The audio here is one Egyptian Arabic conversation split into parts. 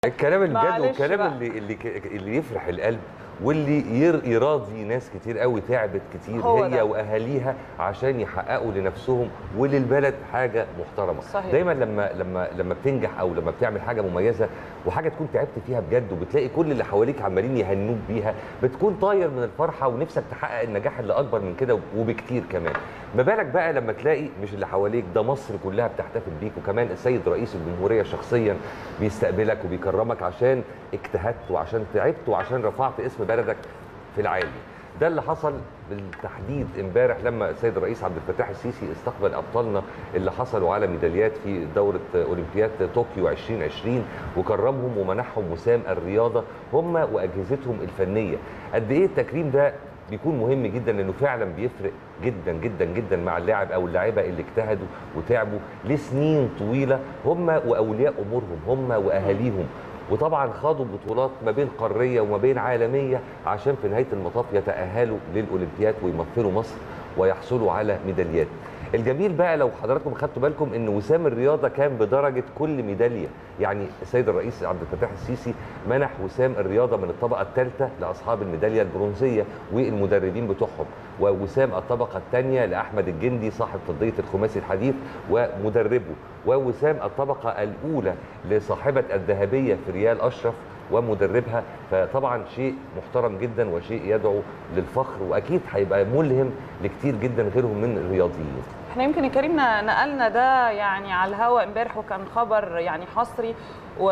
الكلام الجد معلش والكلام بقى. اللي اللي ك- اللي يفرح القلب واللي ير- يراضي ناس كتير قوي تعبت كتير هو هي ده. واهاليها عشان يحققوا لنفسهم وللبلد حاجه محترمه صحيح. دايما لما لما لما بتنجح او لما بتعمل حاجه مميزه وحاجه تكون تعبت فيها بجد وبتلاقي كل اللي حواليك عمالين يهنوك بيها بتكون طاير من الفرحه ونفسك تحقق النجاح اللي اكبر من كده وبكتير كمان ما بالك بقى لما تلاقي مش اللي حواليك ده مصر كلها بتحتفل بيك وكمان السيد رئيس الجمهوريه شخصيا بيستقبلك وبيكرمك عشان اجتهدت وعشان تعبت وعشان رفعت اسم بلدك في العالي ده اللي حصل بالتحديد امبارح لما السيد الرئيس عبد الفتاح السيسي استقبل ابطالنا اللي حصلوا على ميداليات في دوره اولمبياد طوكيو 2020 وكرمهم ومنحهم وسام الرياضه هم واجهزتهم الفنيه قد ايه التكريم ده بيكون مهم جدا لانه فعلا بيفرق جدا جدا جدا مع اللاعب او اللاعبه اللي اجتهدوا وتعبوا لسنين طويله هم واولياء امورهم هم واهاليهم وطبعا خاضوا بطولات ما بين قاريه وما بين عالميه عشان في نهايه المطاف يتاهلوا للاولمبياد ويمثلوا مصر ويحصلوا على ميداليات. الجميل بقى لو حضراتكم خدتوا بالكم ان وسام الرياضه كان بدرجه كل ميداليه، يعني السيد الرئيس عبد الفتاح السيسي منح وسام الرياضه من الطبقه الثالثه لاصحاب الميداليه البرونزيه والمدربين بتوعهم، ووسام الطبقه الثانيه لاحمد الجندي صاحب فضيه الخماسي الحديث ومدربه، ووسام الطبقه الاولى لصاحبه الذهبيه في ريال اشرف ومدربها فطبعا شيء محترم جدا وشيء يدعو للفخر واكيد هيبقى ملهم لكتير جدا غيرهم من الرياضيين احنا يمكن يا كريم نقلنا ده يعني على الهواء امبارح وكان خبر يعني حصري و...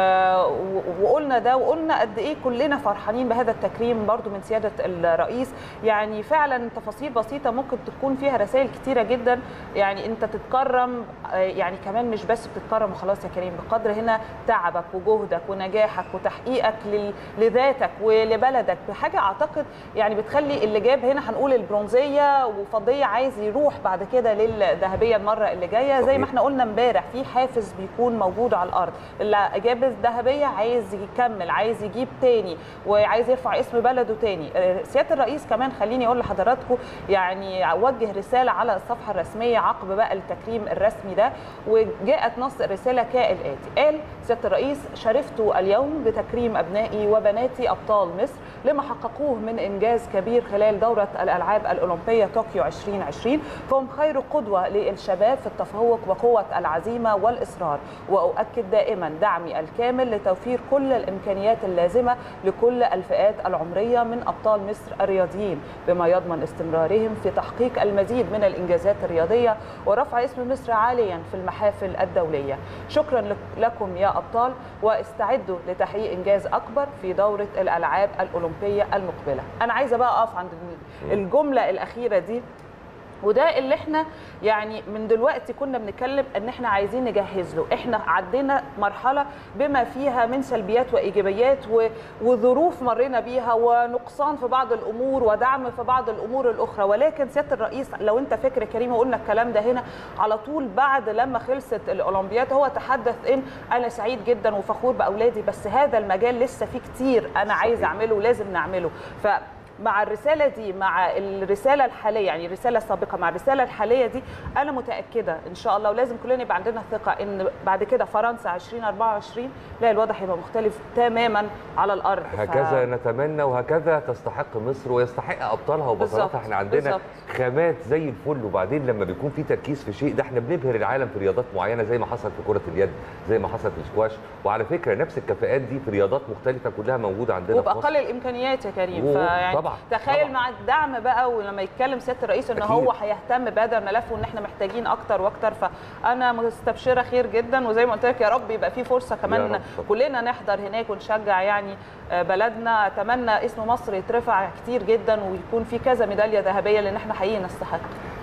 و- وقلنا ده وقلنا قد ايه كلنا فرحانين بهذا التكريم برضو من سياده الرئيس يعني فعلا تفاصيل بسيطه ممكن تكون فيها رسائل كتيره جدا يعني انت تتكرم آه، يعني كمان مش بس بتتكرم وخلاص يا كريم بقدر هنا تعبك وجهدك ونجاحك وتحقيقك لل... لذاتك ولبلدك بحاجه اعتقد يعني بتخلي اللي جاب هنا هنقول البرونزيه وفضيه عايز يروح بعد كده للذهبيه المره اللي جايه زي صحيح. ما احنا قلنا امبارح في حافز بيكون موجود على الارض اللي جاب الذهبيه عايز يكمل عايز يجيب تاني وعايز يرفع اسم بلده تاني آه، سياده الرئيس كمان خليني اقول لحضراتكم يعني وجه رساله على الصفحه الرسميه عقب بقى التكريم الرسمي ده وجاءت نص الرساله كالاتي قال سياده الرئيس شرفت اليوم بتكريم ابنائي وبناتي ابطال مصر لما حققوه من انجاز كبير خلال دوره الالعاب الاولمبيه طوكيو 2020 فهم خير قدوه للشباب في التفوق وقوه العزيمه والاصرار واؤكد دائما دعمي الكامل لتوفير كل الامكانيات اللازمه لكل الفئات العمريه من ابطال مصر الرياضيين بما يضمن استمرارهم في تحقيق المزيد من الانجازات الرياضيه ورفع اسم مصر عاليا في المحافل الدوليه شكرا لك- لكم يا ابطال واستعدوا لتحقيق انجاز اكبر في دوره الالعاب الاولمبيه المقبله انا عايزه بقى اقف عند الجمله الاخيره دي وده اللي احنا يعني من دلوقتي كنا بنتكلم ان احنا عايزين نجهز له احنا عدينا مرحله بما فيها من سلبيات وايجابيات و- وظروف مرينا بيها ونقصان في بعض الامور ودعم في بعض الامور الاخرى ولكن سياده الرئيس لو انت فاكر يا كريم وقلنا الكلام ده هنا على طول بعد لما خلصت الاولمبياد هو تحدث ان انا سعيد جدا وفخور باولادي بس هذا المجال لسه فيه كتير انا عايز اعمله ولازم نعمله ف مع الرسالة دي مع الرسالة الحالية يعني الرسالة السابقة مع الرسالة الحالية دي أنا متأكدة إن شاء الله ولازم كلنا يبقى عندنا ثقة إن بعد كده فرنسا 2024 لا الوضع هيبقى مختلف تماما على الأرض ف- هكذا نتمنى وهكذا تستحق مصر ويستحق ابطالها وبطلاتها بالظبط، احنا عندنا بالظبط. خامات زي الفل وبعدين لما بيكون في تركيز في شيء ده احنا بنبهر العالم في رياضات معينه زي ما حصل في كره اليد زي ما حصل في السكواش وعلى فكره نفس الكفاءات دي في رياضات مختلفه كلها موجوده عندنا في مصر وبأقل الإمكانيات يا كريم و- فيعني طبعاً، تخيل طبعاً. مع الدعم بقى ولما يتكلم سيادة الرئيس إن أكيد. هو هيهتم بهذا الملف وإن إحنا محتاجين أكتر وأكتر فأنا مستبشرة خير جدا وزي ما قلت لك يا رب يبقى في فرصة كمان رب طبعاً. كلنا نحضر هناك ونشجع يعني آه، بلدنا أتمنى اسم مصر يترفع كتير جدا ويكون في كذا ميدالية ذهبية لأن إحنا حقيقي نستحق